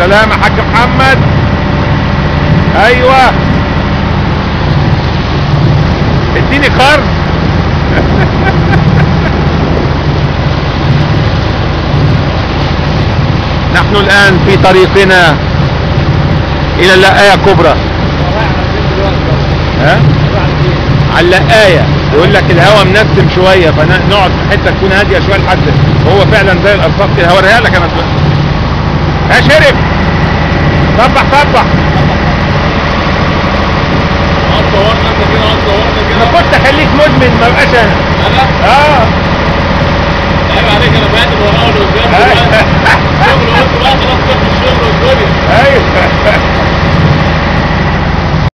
سلام يا حاج محمد ايوه اديني قرض نحن الان في طريقنا الى اللقاية كبرى ها على اللقاية يقول لك الهواء منسم شوية فنقعد في حتة تكون هادية شوية لحد هو فعلا زي الارصاد كده هوريها لك انا دلوقتي يا شرف صبح صبح صورنا انت كده اه صورنا انا كده كنت اخليك مدمن ما بقاش انا انا اه عيب عليك انا بقدم وراه والقدام أيوة. دلوقتي. شغل قلت بقى خلاص تروح الشغل والدنيا ايوه